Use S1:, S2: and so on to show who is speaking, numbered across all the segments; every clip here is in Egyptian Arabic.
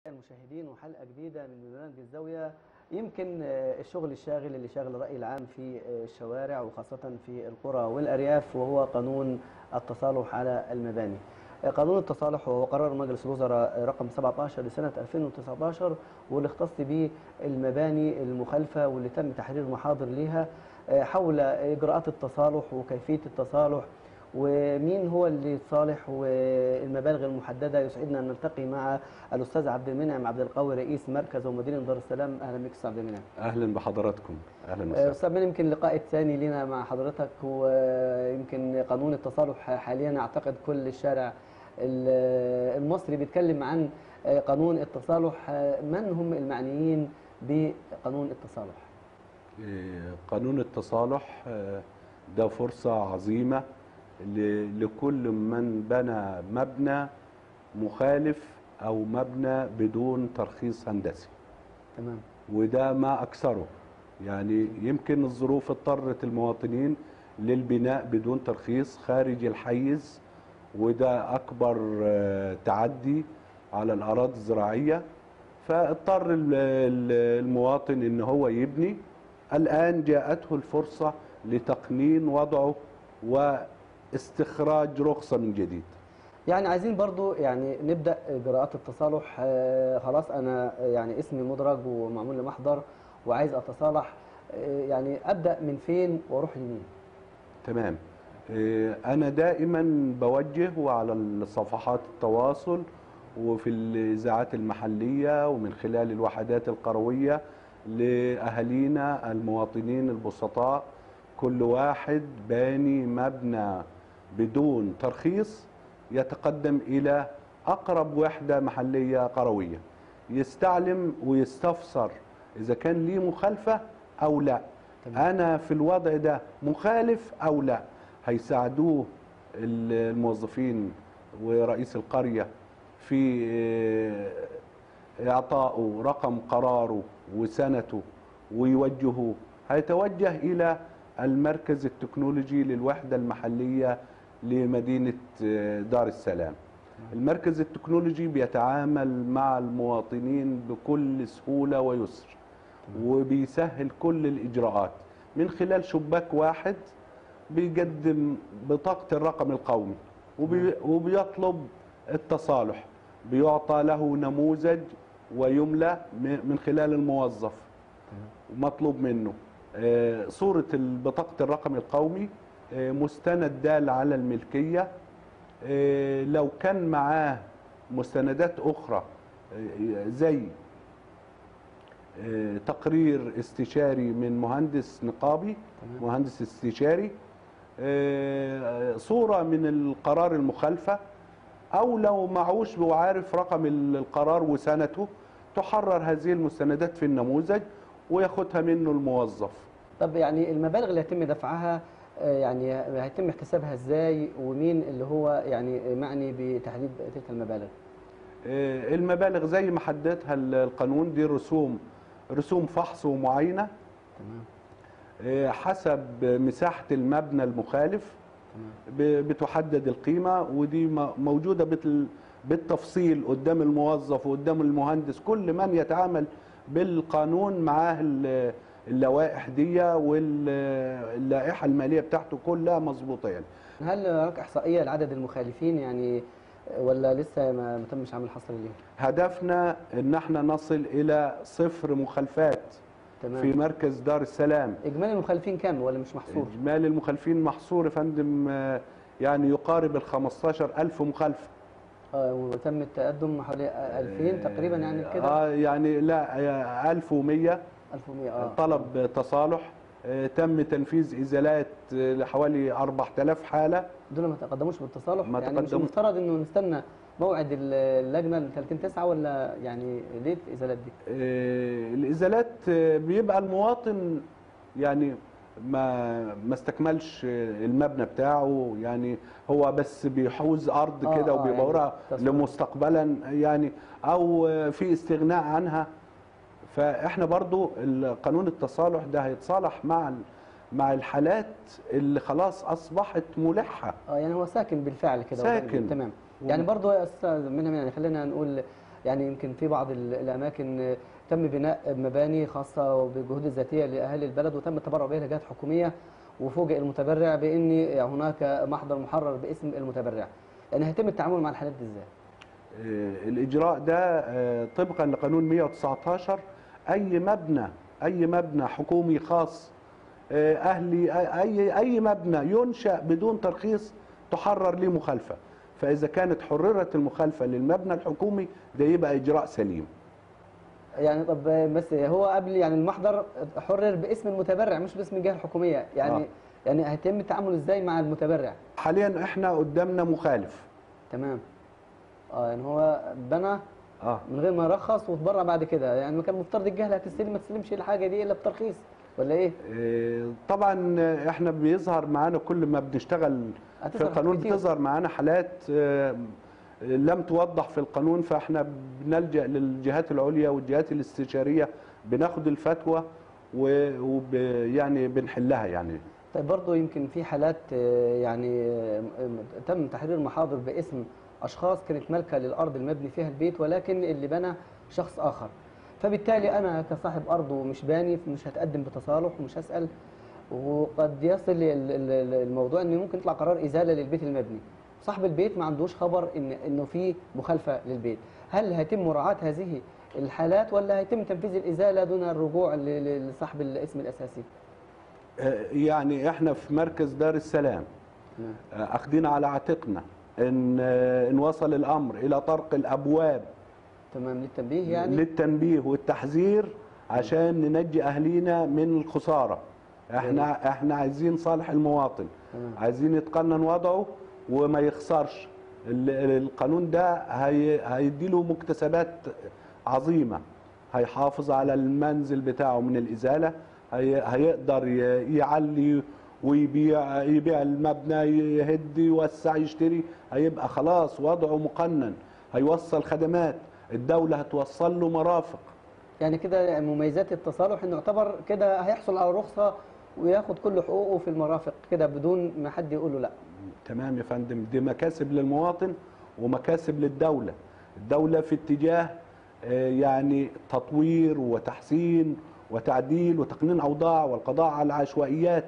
S1: المشاهدين وحلقه جديده من برنامج الزاويه يمكن آه، الشغل الشاغل اللي شاغل الراي العام في آه، الشوارع وخاصه في القرى والارياف وهو قانون التصالح على المباني. آه، قانون التصالح وهو قرار مجلس الوزراء رقم 17 لسنه 2019 واللي اختص به المباني المخالفه واللي تم تحرير محاضر ليها آه، حول اجراءات التصالح وكيفيه التصالح ومين هو اللي يتصالح والمبالغ المحدده يسعدنا ان نلتقي مع الاستاذ عبد المنعم عبد القوي رئيس مركز ومدير دار السلام اهلا بك استاذ عبد المنعم
S2: اهلا بحضراتكم اهلا
S1: آه،
S2: وسهلا
S1: استاذ منعم يمكن اللقاء الثاني لنا مع حضرتك ويمكن قانون التصالح حاليا اعتقد كل الشارع ال- المصري بيتكلم عن آه، قانون التصالح آه، من هم المعنيين بقانون التصالح
S2: إيه، قانون التصالح آه، ده فرصة عظيمة ل- لكل من بنى مبنى مخالف أو مبنى بدون ترخيص هندسي
S1: تمام
S2: وده ما أكثره يعني يمكن الظروف اضطرت المواطنين للبناء بدون ترخيص خارج الحيز وده أكبر آه، تعدي على الأراضي الزراعية فاضطر ال- ال- المواطن إن هو يبني الآن جاءته الفرصة لتقنين وضعه واستخراج رخصة من جديد
S1: يعني عايزين برضو يعني نبدا اجراءات التصالح آه، خلاص انا آه، يعني اسمي مدرج ومعمول لي محضر وعايز اتصالح آه، يعني ابدا من فين واروح لمين
S2: تمام إيه، أنا دائما بوجه وعلى صفحات التواصل وفي الإذاعات المحلية ومن خلال الوحدات القروية لأهالينا المواطنين البسطاء كل واحد باني مبنى بدون ترخيص يتقدم إلى أقرب وحدة محلية قروية يستعلم ويستفسر إذا كان ليه مخالفة أو لا
S1: تمام.
S2: انا في الوضع ده مخالف او لا هيساعدوه ال- الموظفين ورئيس القريه في آه، اعطائه رقم قراره وسنته ويوجهوه هيتوجه الى المركز التكنولوجي للوحده المحليه لمدينه آه، دار السلام المركز التكنولوجي بيتعامل مع المواطنين بكل سهوله ويسر وبيسهل كل الإجراءات من خلال شباك واحد بيقدم بطاقة الرقم القومي وبي وبيطلب التصالح بيعطى له نموذج ويملى م- من خلال الموظف مطلوب منه آه، صورة ال- بطاقة الرقم القومي آه، مستند دال على الملكية آه، لو كان معاه مستندات أخرى آه، زي آه، تقرير استشاري من مهندس نقابي
S1: تمام.
S2: مهندس استشاري آه، صورة من القرار المخالفة أو لو معوش وعارف رقم ال- القرار وسنته تحرر هذه المستندات في النموذج وياخدها منه الموظف
S1: طب يعني المبالغ اللي هيتم دفعها آه، يعني هيتم احتسابها ازاي ومين اللي هو يعني معني بتحديد تلك المبالغ
S2: آه، المبالغ زي ما حددها ال- القانون دي رسوم رسوم فحص ومعاينة
S1: تمام
S2: آه، حسب مساحة المبنى المخالف
S1: تمام
S2: ب- بتحدد القيمة ودي م- موجودة بال- بالتفصيل قدام الموظف وقدام المهندس كل من يتعامل بالقانون معاه ال- اللوائح دي واللائحة المالية بتاعته كلها مظبوطة يعني
S1: هل هناك احصائيه لعدد المخالفين يعني آه، ولا لسه ما ما تمش عمل حصر ليهم
S2: هدفنا ان احنا نصل الى صفر مخالفات
S1: تمام
S2: في مركز دار السلام
S1: اجمالي المخالفين كام ولا مش محصور
S2: اجمالي المخالفين محصور يا فندم آه، يعني يقارب ال 15000 مخالفه
S1: اه وتم التقدم حوالي 2000 تقريبا يعني كده
S2: اه يعني لا آه، 1100
S1: 1100 اه
S2: طلب تصالح آه، تم تنفيذ ازالات آه، لحوالي 4000 حاله
S1: دول ما تقدموش بالتصالح
S2: ما
S1: يعني مش
S2: تقدموا.
S1: المفترض انه نستنى موعد ال- اللجنه ل 30 9 ولا يعني ليه الازالات دي؟
S2: آه، الازالات آه، بيبقى المواطن يعني ما ما استكملش آه، المبنى بتاعه يعني هو بس بيحوز ارض
S1: آه،
S2: كده
S1: آه،
S2: وبيبورها
S1: يعني تصوير.
S2: لمستقبلا يعني او آه، في استغناء عنها فاحنا برضو ال- قانون التصالح ده هيتصالح مع ال- مع الحالات اللي خلاص اصبحت ملحه
S1: اه يعني هو ساكن بالفعل كده
S2: ساكن.
S1: تمام يعني برضو يا استاذ منهم يعني خلينا نقول يعني يمكن في بعض ال- الاماكن آه، تم بناء مباني خاصه وبجهود الذاتيه لاهالي البلد وتم التبرع بها لجهات حكوميه وفوجئ المتبرع بان هناك محضر محرر باسم المتبرع يعني هيتم التعامل مع الحالات دي ازاي؟
S2: آه، الإجراء ده آه، طبقا لقانون 119 أي مبنى أي مبنى حكومي خاص آه، أهلي أي أي مبنى ينشأ بدون ترخيص تحرر ليه مخالفة فإذا كانت حررت المخالفة للمبنى الحكومي ده يبقى إجراء سليم
S1: يعني طب بس هو قبل يعني المحضر حرر باسم المتبرع مش باسم الجهه الحكوميه يعني
S2: آه.
S1: يعني هيتم التعامل ازاي مع المتبرع؟
S2: حاليا إحنا قدامنا مخالف
S1: تمام اه يعني هو بنى
S2: آه
S1: من غير ما يرخص وتبرع بعد كده يعني ما كان المفترض الجهه اللي هتستلم ما تستلمش الحاجه دي الا بترخيص ولا ايه؟
S2: آه، طبعا احنا بيظهر معانا كل ما بنشتغل في
S1: هتظهر
S2: القانون
S1: كتير.
S2: بتظهر معانا حالات آه، لم توضح في القانون فاحنا بنلجأ للجهات العليا والجهات الاستشارية بناخد الفتوى ويعني بنحلها يعني
S1: طيب برضه يمكن في حالات آه، يعني آه، تم تحرير محاضر باسم اشخاص كانت مالكه للارض المبني فيها البيت ولكن اللي بنى شخص اخر فبالتالي انا كصاحب ارض ومش باني مش هتقدم بتصالح ومش هسال وقد يصل ال- ال- ال- الموضوع ان ممكن يطلع قرار ازاله للبيت المبني صاحب البيت ما عندوش خبر ان انه في مخالفه للبيت هل هيتم مراعاه هذه الحالات ولا هيتم تنفيذ الازاله دون الرجوع ل- ل- لصاحب الاسم الاساسي
S2: آه، يعني احنا في مركز دار السلام
S1: نعم.
S2: آه، اخدين على عاتقنا ان آه، ان وصل الامر الى طرق الابواب
S1: تمام للتنبيه يعني
S2: للتنبيه والتحذير عشان ننجي اهلينا من الخساره احنا احنا عايزين صالح المواطن
S1: تمام.
S2: عايزين يتقنن وضعه وما يخسرش ال- ال- القانون ده هي هيديله مكتسبات عظيمه هيحافظ على المنزل بتاعه من الازاله هي هيقدر ي- يعلي ويبيع يبيع المبنى يهد يوسع يشتري هيبقى خلاص وضعه مقنن هيوصل خدمات الدولة هتوصل له مرافق
S1: يعني كده مميزات التصالح انه يعتبر كده هيحصل على رخصه وياخد كل حقوقه في المرافق كده بدون ما حد يقول له لا
S2: تمام يا فندم دي مكاسب للمواطن ومكاسب للدولة الدولة في اتجاه آه، يعني تطوير وتحسين وتعديل وتقنين أوضاع والقضاء على العشوائيات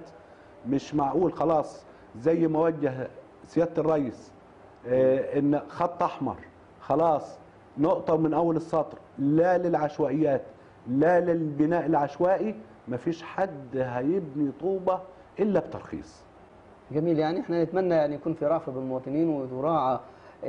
S2: مش معقول خلاص زي ما وجه سيادة الرئيس آه، إن خط أحمر خلاص نقطة من أول السطر لا للعشوائيات لا للبناء العشوائي مفيش حد هيبني طوبة إلا بترخيص
S1: جميل يعني احنا نتمنى يعني يكون في رأفة بالمواطنين وتراعى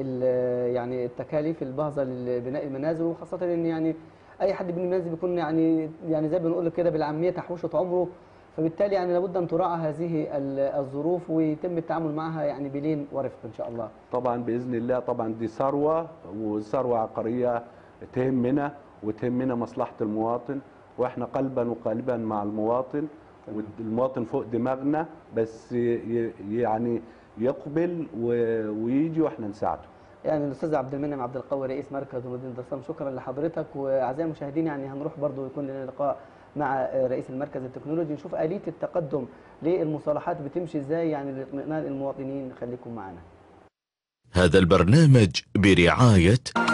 S1: ال- يعني التكاليف الباهظه لبناء المنازل وخاصه ان يعني اي حد بيبني منازل بيكون يعني يعني زي ما بنقول كده بالعاميه تحويشه عمره فبالتالي يعني لابد ان تراعى هذه ال- الظروف ويتم التعامل معها يعني بلين ورفق ان شاء الله.
S2: طبعا باذن الله طبعا دي ثروه وثروه عقاريه تهمنا وتهمنا مصلحه المواطن واحنا قلبا وقالبا مع المواطن والمواطن فوق دماغنا بس ي- يعني يقبل و- ويجي واحنا نساعده
S1: يعني الاستاذ عبد المنعم عبد القوي رئيس مركز مدينه دسام شكرا لحضرتك واعزائي المشاهدين يعني هنروح برضو يكون لنا لقاء مع رئيس المركز التكنولوجي نشوف اليه التقدم للمصالحات بتمشي ازاي يعني لاطمئنان المواطنين خليكم معنا.
S3: هذا البرنامج برعاية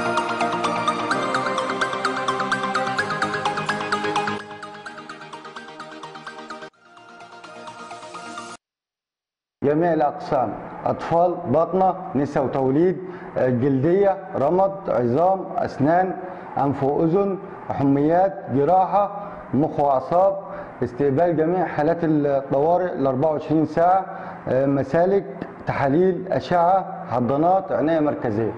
S4: جميع الأقسام أطفال بطنة نساء وتوليد آه، جلدية رمد عظام أسنان أنف وأذن حميات جراحة مخ وأعصاب استقبال جميع حالات الطوارئ ال 24 ساعة آه، مسالك تحاليل أشعة حضانات عناية مركزية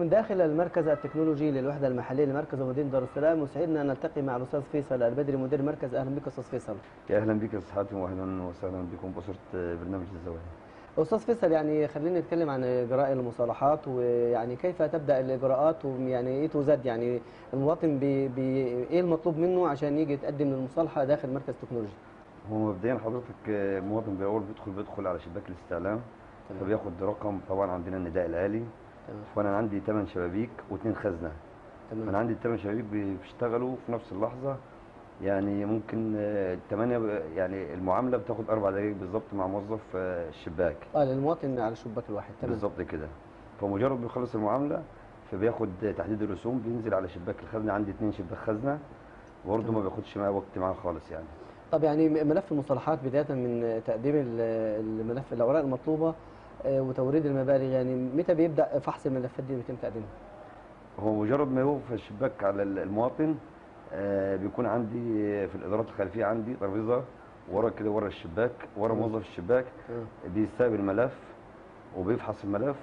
S1: ومن داخل المركز التكنولوجي للوحده المحليه لمركز ومدينه دار السلام وسعدنا ان نلتقي مع الاستاذ فيصل البدري مدير المركز اهلا بك استاذ فيصل
S5: يا اهلا بك يا استاذ حاتم واهلا وسهلا بكم باسره برنامج الزواج
S1: استاذ فيصل يعني خلينا نتكلم عن اجراء المصالحات ويعني كيف تبدا الاجراءات ويعني ايه توزد يعني المواطن بي بي ايه المطلوب منه عشان يجي يتقدم للمصالحه داخل مركز تكنولوجي
S5: هو مبدئيا حضرتك المواطن باول بيدخل بيدخل على شباك الاستعلام
S1: تمام.
S5: فبياخد رقم طبعا عندنا النداء الالي
S1: تمام
S5: وانا عندي 8 شبابيك واثنين خزنه انا
S1: تمام
S5: عندي الثمان شبابيك بيشتغلوا في نفس اللحظه يعني ممكن الثمانيه يعني المعامله بتاخد اربع دقائق بالظبط مع موظف آه، الشباك
S1: اه للمواطن على الشباك الواحد تمام
S5: بالظبط كده فمجرد بيخلص المعامله فبياخد تحديد الرسوم بينزل على شباك الخزنه عندي اثنين شباك خزنه برضه ما بياخدش معايا وقت معاه خالص يعني
S1: طب يعني ملف المصالحات بدايه من تقديم ال- الملف الاوراق المطلوبه آه، وتوريد المبالغ يعني متى بيبدا فحص الملفات دي بيتم تقديمها؟
S5: هو مجرد ما يوقف الشباك على ال- المواطن آه، بيكون عندي في الادارات الخلفيه عندي ترابيزه ورا كده ورا الشباك ورا
S1: مم.
S5: موظف الشباك
S1: آه.
S5: بيستقبل الملف وبيفحص الملف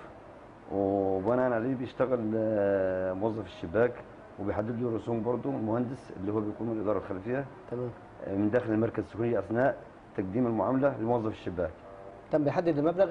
S5: وبناء عليه بيشتغل آه، موظف الشباك وبيحدد له الرسوم برضه المهندس اللي هو بيكون من الاداره الخلفيه
S1: تمام
S5: آه، من داخل المركز السكني اثناء تقديم المعامله لموظف الشباك
S1: تم بيحدد المبلغ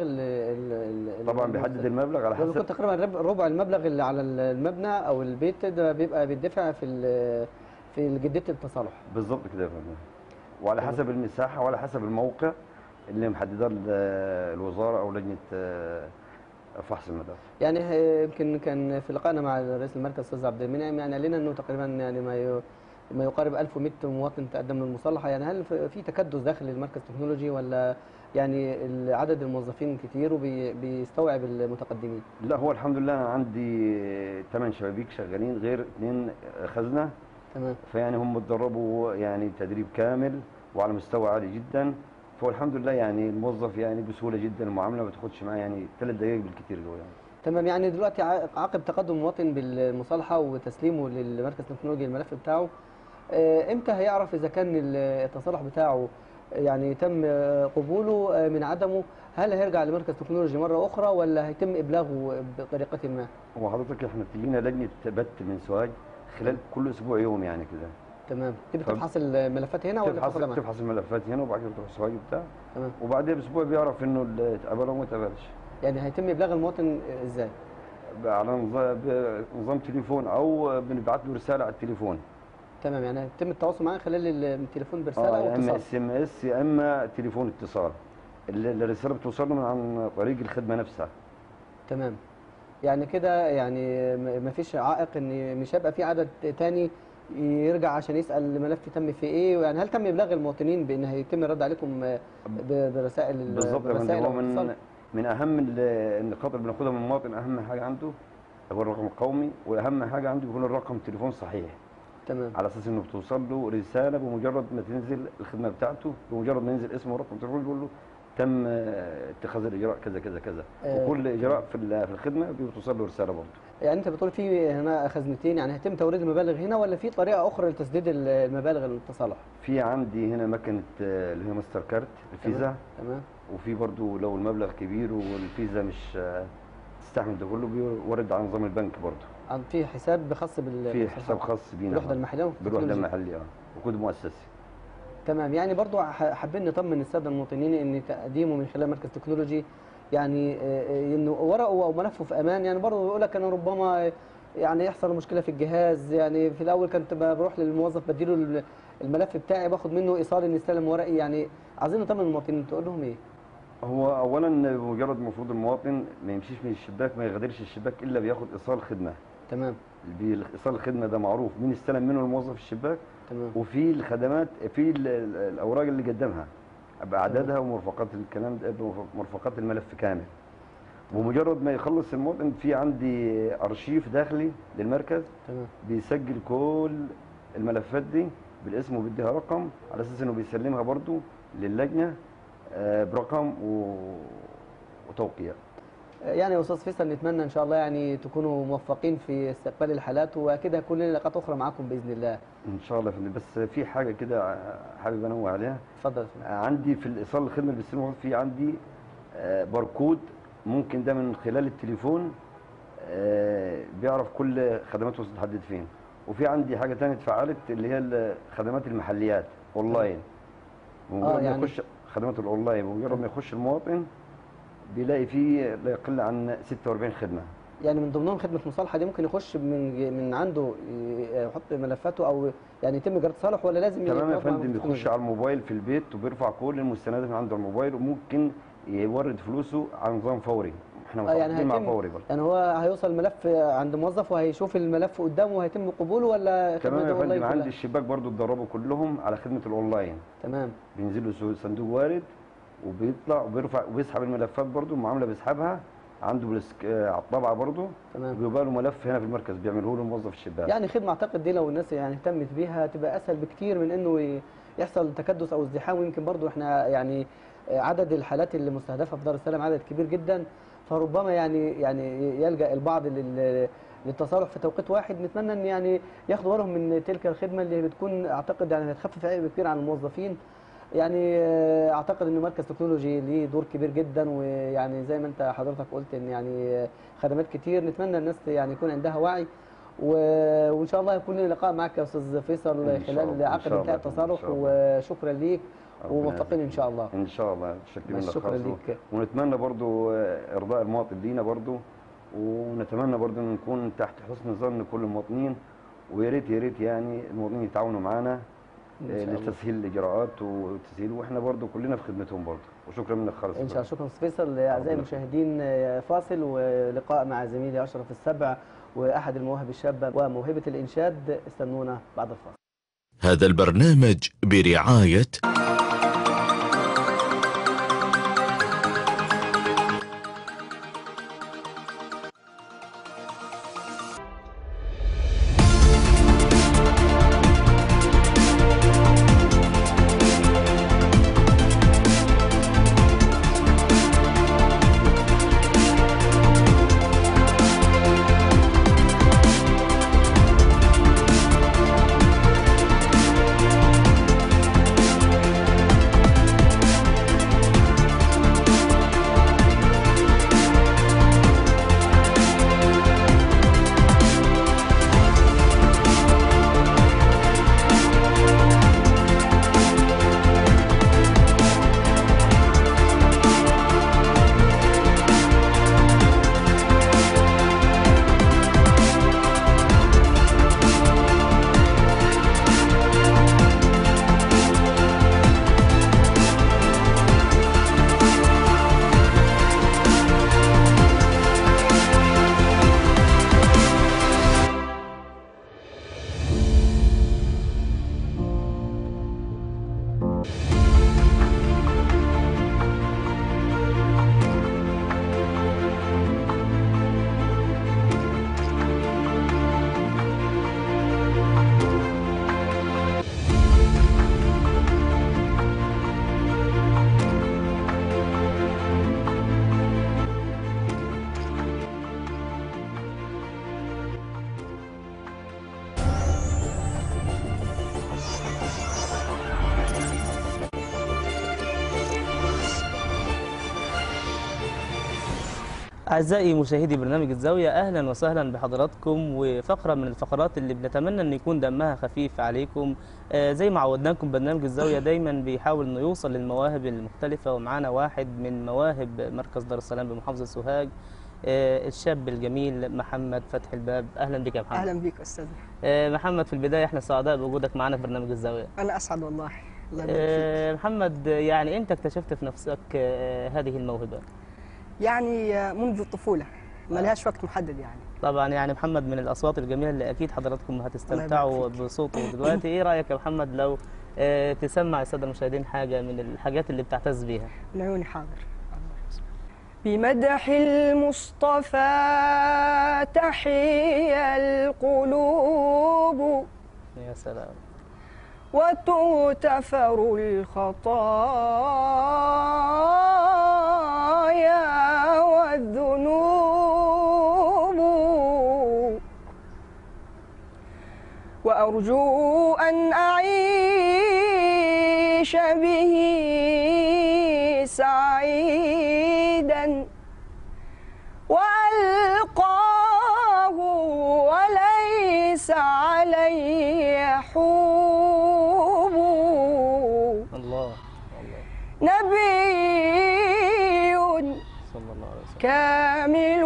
S1: ال
S5: طبعا بيحدد المبلغ على
S1: لو كنت
S5: حسب
S1: تقريبا رب- ربع المبلغ اللي على المبنى او البيت ده بيبقى بيدفع في ال- في جديه التصالح
S5: بالظبط كده يا فندم وعلى حسب المساحه وعلى حسب الموقع اللي محددها ال- الوزاره او لجنه آه، فحص الملف
S1: يعني ه- يمكن كان في لقائنا مع رئيس المركز الاستاذ عبد المنعم يعني قال لنا انه تقريبا يعني ما ي- ما يقارب 1100 مواطن تقدم للمصالحه يعني هل في في تكدس داخل المركز التكنولوجي ولا يعني ال- عدد الموظفين كتير وبيستوعب المتقدمين؟
S5: لا هو الحمد لله انا عندي 8 شبابيك شغالين غير اثنين خزنه
S1: تمام
S5: فيعني هم اتدربوا يعني تدريب كامل وعلى مستوى عالي جدا فهو الحمد لله يعني الموظف يعني بسهوله جدا المعامله ما بتاخدش معاه يعني ثلاث دقائق بالكثير اللي هو يعني
S1: تمام يعني دلوقتي ع- عقب تقدم المواطن بالمصالحه وتسليمه للمركز التكنولوجي الملف بتاعه آه، امتى هيعرف اذا كان ال- التصالح بتاعه يعني تم آه، قبوله آه، من عدمه هل هيرجع لمركز تكنولوجي مره اخرى ولا هيتم ابلاغه بطريقه ما
S5: هو حضرتك احنا بتجينا لجنه بت من سوهاج خلال كل اسبوع يوم يعني كده
S1: تمام تبي
S5: طب-
S1: تفحص الملفات هنا ولا
S5: تفحص
S1: تاخدها معاك؟
S5: تفحص الملفات هنا وبعد كده تروح سوهاج بتاع
S1: تمام
S5: وبعدها باسبوع بيعرف انه اللي اتقبل وما اتقبلش
S1: يعني هيتم ابلاغ المواطن آه، ازاي؟
S5: على نظام نظام تليفون او بنبعت له رساله على التليفون
S1: تمام يعني هيتم التواصل معاه خلال ال- التليفون برساله
S5: اه
S1: او
S5: يا اما
S1: اتصال
S5: اس ام اس يا اما تليفون اتصال ال- الرساله بتوصل له من عن طريق الخدمه نفسها
S1: تمام يعني كده يعني ما فيش عائق ان مش هيبقى في عدد تاني يرجع عشان يسال الملف تم في ايه يعني هل تم ابلاغ المواطنين بان هيتم الرد عليكم آه، ب- برسائل ال-
S5: بالظبط يا فندم
S1: برسائل
S5: هو
S1: أو اتصال؟
S5: من من اهم ال- النقاط اللي بناخدها من المواطن اهم حاجه عنده هو الرقم القومي واهم حاجه عنده بيكون الرقم التليفون صحيح
S1: تمام
S5: على اساس انه بتوصل له رساله بمجرد ما تنزل الخدمه بتاعته بمجرد ما ينزل اسمه ورقم تليفون بيقول له تم آه، اتخاذ الاجراء كذا كذا كذا
S1: آه.
S5: وكل اجراء في ال- في الخدمه بتوصل له رساله برضه
S1: يعني انت بتقول في هنا خزنتين يعني هيتم توريد المبالغ هنا ولا في طريقه اخرى لتسديد ال- المبالغ للتصالح؟
S5: في عندي هنا مكنه آه، اللي هي ماستر كارت الفيزا
S1: تمام
S5: وفي برضو لو المبلغ كبير والفيزا مش آه، تستحمل ده كله بيورد على نظام البنك برضو
S1: عن في حساب خاص بال
S5: في حساب خاص بينا
S1: بالوحده المحليه
S5: بالوحده
S1: والتكنولوجيا.
S5: المحليه اه وكود مؤسسي
S1: تمام يعني برضو ح- حابين نطمن الساده المواطنين ان تقديمه من خلال مركز تكنولوجي يعني آه، آه، انه ورقه او ملفه في امان يعني برضو بيقول لك انا ربما يعني يحصل مشكله في الجهاز يعني في الاول كنت ب- بروح للموظف بديله ال- الملف بتاعي باخد منه ايصال ان يستلم ورقي يعني عايزين نطمن المواطنين تقول لهم ايه؟
S5: هو اولا مجرد المفروض المواطن ما يمشيش من الشباك ما يغادرش الشباك الا بياخد ايصال خدمه
S1: تمام
S5: بي- ايصال الخدمه ده معروف مين استلم منه الموظف الشباك
S1: تمام
S5: وفي الخدمات في ال- ال- الاوراق اللي قدمها باعدادها ومرفقات الكلام ده مرفقات الملف كامل ومجرد ما يخلص المواطن في عندي ارشيف داخلي للمركز
S1: تمام
S5: بيسجل كل الملفات دي بالاسم وبيديها رقم على اساس انه بيسلمها برضو للجنه آه، برقم و- وتوقيع
S1: يعني يا استاذ فيصل نتمنى ان شاء الله يعني تكونوا موفقين في استقبال الحالات واكيد هيكون لنا لقاءات اخرى معاكم باذن الله
S5: ان شاء الله يا فندم بس في حاجه كده حابب انوه عليها
S1: اتفضل يا فندم.
S5: عندي في الايصال الخدمه اللي بيستلموها في عندي آه، باركود ممكن ده من خلال التليفون آه، بيعرف كل خدماته وصلت لحد فين وفي عندي حاجه ثانيه اتفعلت اللي هي ال- خدمات المحليات اونلاين بمجرد ما
S1: يعني-
S5: يخش خدمات الاونلاين بمجرد ما يخش المواطن بيلاقي فيه لا يقل عن 46 خدمه
S1: يعني من ضمنهم خدمه مصالحه دي ممكن يخش من من عنده ي- يحط ملفاته او يعني يتم اجراء تصالح ولا لازم
S5: تمام يا
S1: يقف مع
S5: فندم بيخش
S1: المستند؟
S5: على الموبايل في البيت وبيرفع كل المستندات من عنده على الموبايل وممكن يورد فلوسه على نظام فوري احنا
S1: آه، يعني
S5: متعاقدين مع
S1: هيتم
S5: فوري برضه
S1: يعني هو هيوصل الملف عند موظف وهيشوف الملف قدامه وهيتم قبوله ولا
S5: تمام
S1: خدمة
S5: يا
S1: أونلاين
S5: فندم
S1: كلها؟
S5: عندي الشباك برضه اتدربوا كلهم على خدمه الاونلاين
S1: تمام
S5: بينزلوا سو- صندوق وارد وبيطلع وبيرفع وبيسحب الملفات برضه المعامله بيسحبها عنده بالسك... آه، على الطبعه برضه
S1: تمام
S5: بيبقى له ملف هنا في المركز بيعمله له موظف الشباك
S1: يعني خدمه اعتقد دي لو الناس يعني اهتمت بيها تبقى اسهل بكتير من انه ي- يحصل تكدس او ازدحام ويمكن برضو احنا يعني عدد الحالات اللي مستهدفه في دار السلام عدد كبير جدا فربما يعني يعني يلجا البعض لل للتصالح في توقيت واحد نتمنى ان يعني ياخدوا بالهم من تلك الخدمه اللي بتكون اعتقد يعني هتخفف عبء كبير عن الموظفين يعني آه، اعتقد ان مركز تكنولوجي ليه دور كبير جدا ويعني زي ما انت حضرتك قلت ان يعني آه، خدمات كتير نتمنى الناس يعني يكون عندها وعي و- وان شاء الله يكون لي لقاء معك يا استاذ فيصل
S5: إن شاء
S1: خلال
S5: الله، إن
S1: عقد
S5: شاء
S1: انتهاء
S5: الله، إن
S1: التصالح
S5: شاء الله.
S1: وشكرا ليك
S5: ربنا
S1: وموفقين ان شاء الله
S5: ان شاء الله شكرا
S1: بس
S5: لك
S1: شكرا
S5: خالص.
S1: ليك.
S5: ونتمنى برضو آه، ارضاء المواطن لينا برضو ونتمنى برضو ان نكون تحت حسن ظن كل المواطنين ويا ريت يا ريت يعني المواطنين يتعاونوا معانا
S1: إن
S5: آه،
S1: شاء الله.
S5: لتسهيل الاجراءات وتسهيل واحنا برضو كلنا في خدمتهم برضو وشكرا منك خالص
S1: ان شاء الله شكرا استاذ فيصل اعزائي
S5: ربنا
S1: المشاهدين آه، فاصل ولقاء مع زميلي اشرف السبع واحد المواهب الشابه وموهبه الانشاد استنونا بعد الفاصل
S3: هذا البرنامج برعاية
S6: أعزائي مشاهدي برنامج الزاوية أهلا وسهلا بحضراتكم وفقرة من الفقرات اللي بنتمنى أن يكون دمها خفيف عليكم آه، زي ما عودناكم برنامج الزاوية دايما بيحاول أنه يوصل للمواهب المختلفة ومعانا واحد من مواهب مركز دار السلام بمحافظة سوهاج آه، الشاب الجميل محمد فتحي الباب أهلا بك يا محمد
S7: اهلا بيك استاذ
S6: آه، محمد في البداية احنا سعداء بوجودك معانا في برنامج الزاوية
S7: انا اسعد والله الله يبارك فيك
S6: آه، محمد يعني امتى اكتشفت في نفسك آه، هذه الموهبة؟
S7: يعني آه، منذ الطفوله ما لهاش وقت محدد يعني
S6: طبعا يعني محمد من الاصوات الجميله اللي اكيد حضراتكم هتستمتعوا
S7: فيك.
S6: بصوته دلوقتي ايه رايك يا محمد لو آه، تسمع الساده المشاهدين حاجه من الحاجات اللي بتعتز بيها
S7: من عيوني حاضر بمدح المصطفى تحيا القلوب
S6: يا سلام
S7: وتغتفر الخطايا والذنوب وأرجو أن أعيش به سعيدا وألقى نبي
S6: صلى الله عليه وسلم
S7: كامل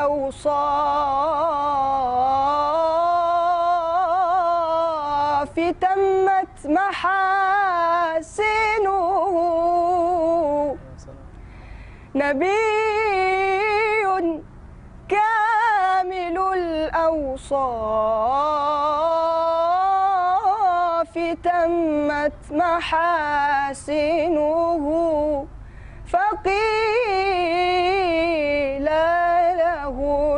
S7: الأوصاف تمت محاسنه نبي كامل الأوصاف تمت محاسنه فقيل له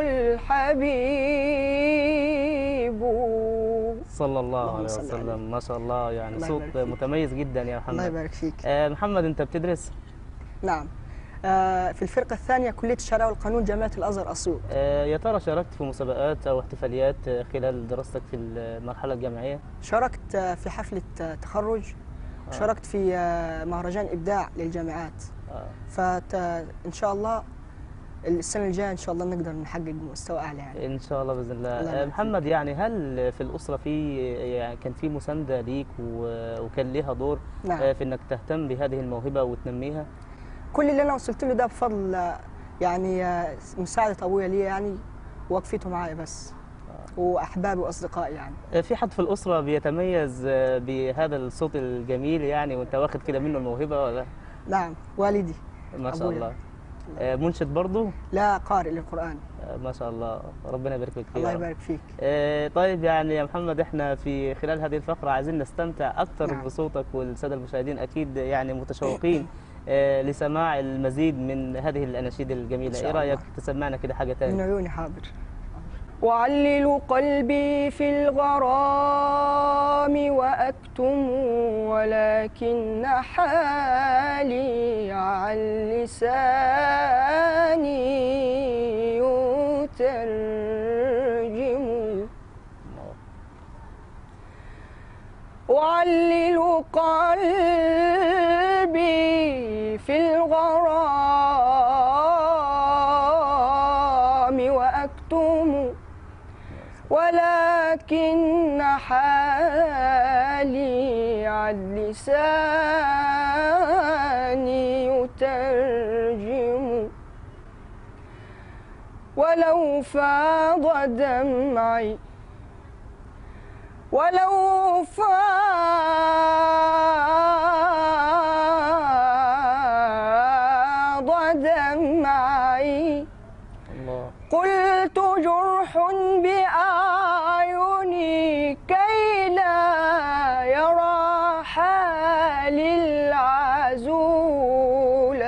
S7: الحبيب
S6: صلى الله عليه
S7: اللهم صل عليه.
S6: وسلم ما شاء الله يعني
S7: الله
S6: صوت
S7: يبارك فيك.
S6: متميز جدا يا محمد
S7: الله يبارك فيك
S6: آه، محمد انت بتدرس
S7: نعم آه، في الفرقة الثانية كلية الشريعة والقانون جامعة الأزهر أسيوط
S6: آه، يا ترى شاركت في مسابقات او احتفاليات آه، خلال دراستك في المرحله الجامعيه
S7: شاركت آه، في حفلة آه، تخرج شاركت في آه، مهرجان إبداع للجامعات
S6: آه.
S7: فإن شاء الله السنة الجاية إن شاء الله نقدر نحقق مستوى أعلى يعني
S6: ان شاء الله باذن الله,
S7: الله
S6: آه،
S7: يبارك
S6: محمد يعني هل في الاسره في يعني كان في مسانده ليك و- وكان ليها دور
S7: نعم.
S6: آه، في انك تهتم بهذه الموهبه وتنميها
S7: كل اللي أنا وصلت له ده بفضل آه، يعني آه، مساعدة أبويا لي يعني وقفته معايا بس وأحبابي وأصدقائي يعني
S6: آه، في حد في الاسره بيتميز آه، بهذا الصوت الجميل يعني وانت واخد كده منه الموهبه ولا
S7: نعم والدي
S6: ما شاء
S7: أبويا.
S6: الله آه، منشد برضه
S7: لا قارئ للقرآن
S6: آه، ما شاء الله ربنا يبارك لك فيه
S7: الله
S6: يا رب.
S7: يبارك فيك
S6: آه، طيب يعني يا محمد احنا في خلال هذه الفقرة عايزين نستمتع أكثر
S7: نعم.
S6: بصوتك والسادة المشاهدين أكيد يعني متشوقين آه، لسماع المزيد من هذه الأناشيد الجميلة
S7: إن
S6: إيه
S7: شاء
S6: رأيك
S7: الله.
S6: تسمعنا كده حاجة
S7: من
S6: تانية
S7: عيوني حاضر أعلل قلبي في الغرام وأكتم ولكن حالي عن لساني يترجم أعلل قلبي في الغرام وأكتم ولكن حالي عن لساني يترجم ولو فاض دمعي ولو فاض دمعي
S6: الله
S7: قلت جرح بأعيني كي لا يرى حالي العزول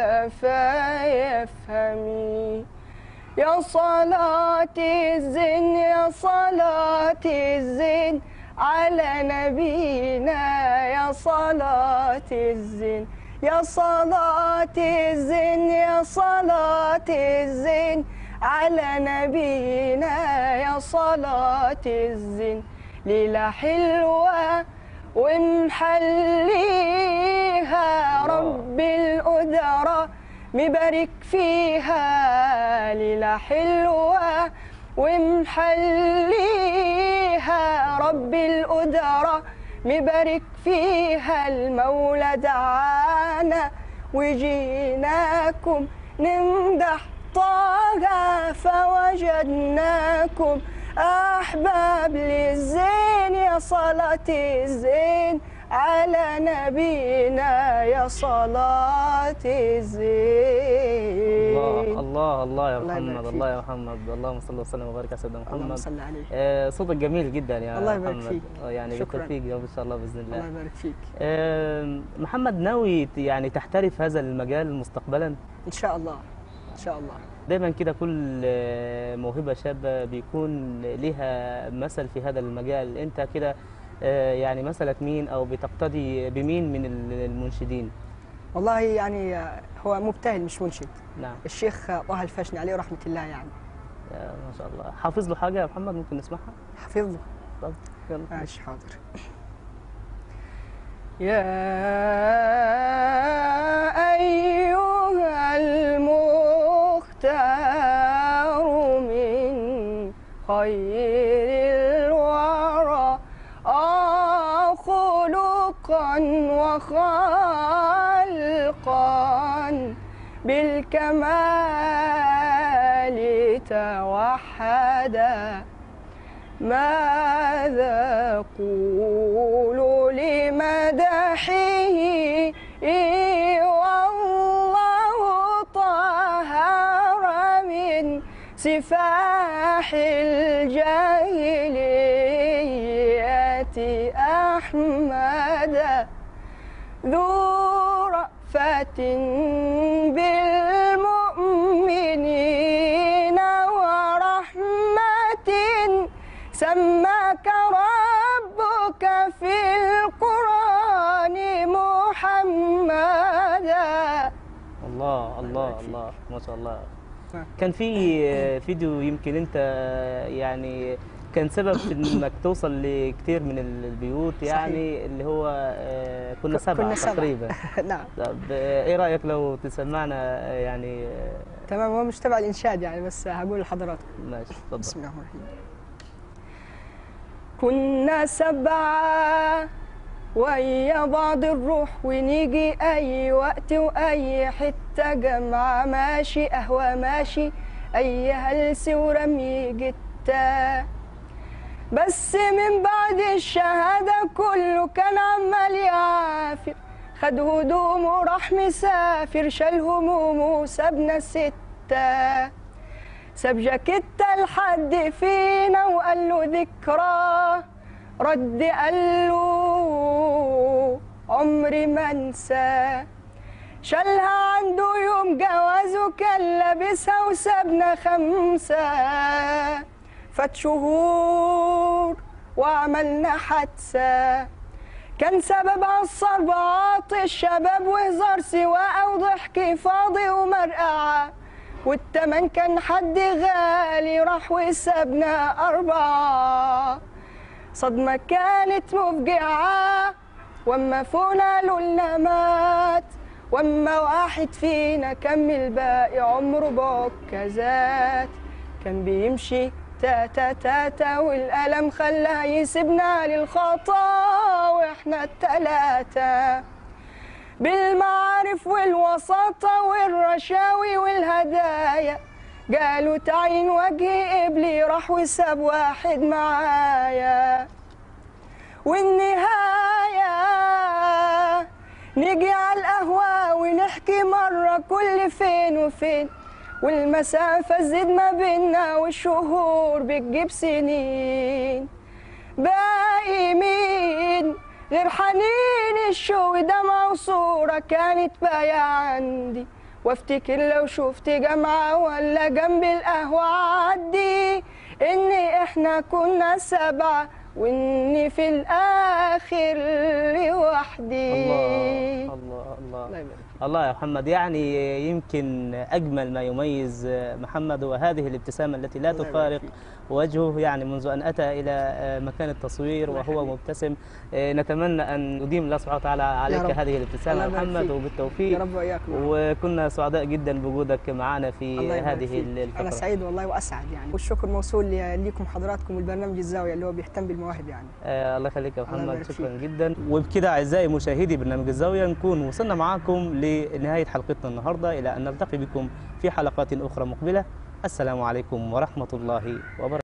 S7: فيفهمي يا صلاة الزين يا صلاة الزين على نبينا يا صلاة الزين يا صلاة الزين يا صلاة الزين على نبينا يا صلاة الزين ليلة حلوة ومحليها رب الأدرة مبارك فيها ليلة حلوة ومحليها رب الأدرة مبارك فيها المولى دعانا وجيناكم نمدح طه فوجدناكم أحباب للزين يا صلاة الزين على نبينا يا صلاة الزين
S6: الله الله الله يا
S7: الله يبارك
S6: محمد
S7: فيك.
S6: الله يا محمد اللهم صل وسلم وبارك على سيدنا
S7: اللهم
S6: محمد
S7: صل عليه
S6: آه، صوتك جميل جدا يا
S7: الله يبارك
S6: محمد
S7: فيك.
S6: آه، يعني
S7: شكراً.
S6: بالتوفيق يا رب ان شاء الله باذن الله
S7: الله يبارك فيك
S6: آه، محمد ناوي ت- يعني تحترف هذا المجال مستقبلا
S7: إن شاء الله إن شاء الله
S6: دايما كده كل آه، موهبة شابة بيكون لها مثل في هذا المجال انت كده آه، يعني مثلك مين او بتقتدي بمين من ال- المنشدين
S7: والله يعني آه، هو مبتهل مش منشد
S6: نعم
S7: الشيخ آه، طه الفشني عليه رحمة الله يعني
S6: آه، ما شاء الله حافظ له حاجة يا محمد ممكن نسمعها
S7: حفظه
S6: طب يلا
S7: ماشي حاضر يا أيها المختار من خير الورى آه خلقا وخلقا بالكمال توحدا ماذا قول لمدحه والله طهر من سفاح الجاهلية أحمدا ذو رأفة بالمؤمنين ورحمة سماك ربك في القرآن محمدا
S6: الله الله الله ما شاء الله
S7: نعم.
S6: كان في فيديو يمكن انت يعني كان سبب في انك توصل لكثير من البيوت يعني اللي هو آه، كنا سبعة
S7: كنا سبعة.
S6: تقريبا
S7: نعم
S6: طب آه، ايه رايك لو تسمعنا آه، يعني آه،
S7: تمام هو مش تبع الإنشاد يعني بس هقول لحضراتكم
S6: ماشي اتفضل
S7: بسم الله الرحمن الرحيم كنا سبعة ويا بعض الروح ونيجي أي وقت وأي حتة جمعة ماشي قهوة ماشي أي هلس ورمي جتة بس من بعد الشهادة كله كان عمال يعافر خد هدومه وراح مسافر شال همومه وسابنا ستة ساب جاكيتة لحد فينا وقال له ذكرى رد قال له عمري ما انسى شالها عنده يوم جوازه كان لابسها وسابنا خمسة فات شهور وعملنا حادثة كان سبب عصر بعاط الشباب وهزار سواقة وضحك فاضي ومرقعة والتمن كان حد غالي راح وسابنا أربعة صدمة كانت مفجعة واما فونا قالوا مات واما واحد فينا كمل باقي عمره بعكازات كان بيمشي تاتا تاتا والألم خلاه يسيبنا للخطا واحنا التلاتة بالمعارف والوساطة والرشاوي والهدايا قالوا تعين وجه قبلي راح وساب واحد معايا والنهاية نيجي على القهوة ونحكي مرة كل فين وفين والمسافة تزيد ما بينا والشهور بتجيب سنين باقي مين غير حنين الشوق دمعة وصورة كانت باية عندي وافتكر لو شفت جامعة ولا جنب القهوة عدي ان احنا كنا سبعة واني في الاخر لوحدي
S6: الله الله الله
S7: الله يبارك
S6: الله يا محمد يعني يمكن أجمل ما يميز محمد وهذه الابتسامة التي لا
S7: الله يبارك
S6: تفارق
S7: فيك.
S6: وجهه يعني منذ أن أتى إلى مكان التصوير
S7: الله
S6: وهو
S7: يخليك.
S6: مبتسم نتمنى أن نديم الله سبحانه وتعالى عليك
S7: رب.
S6: هذه الابتسامة
S7: الله
S6: يا
S7: يبارك
S6: محمد
S7: فيك. يا
S6: وبالتوفيق
S7: رب واياكم
S6: وكنا سعداء جدا بوجودك معنا في
S7: الله يبارك
S6: هذه
S7: فيك.
S6: الفقرة
S7: انا سعيد والله واسعد يعني والشكر موصول ل- ليكم حضراتكم والبرنامج الزاويه اللي هو بيهتم بالمواهب يعني
S6: آه الله يخليك يا
S7: الله
S6: محمد
S7: يبارك
S6: شكرا
S7: فيك.
S6: جدا وبكده اعزائي مشاهدي برنامج الزاويه نكون وصلنا معاكم لنهايه حلقتنا النهارده الى ان نلتقي بكم في حلقات اخرى مقبله السلام عليكم ورحمه الله وبركاته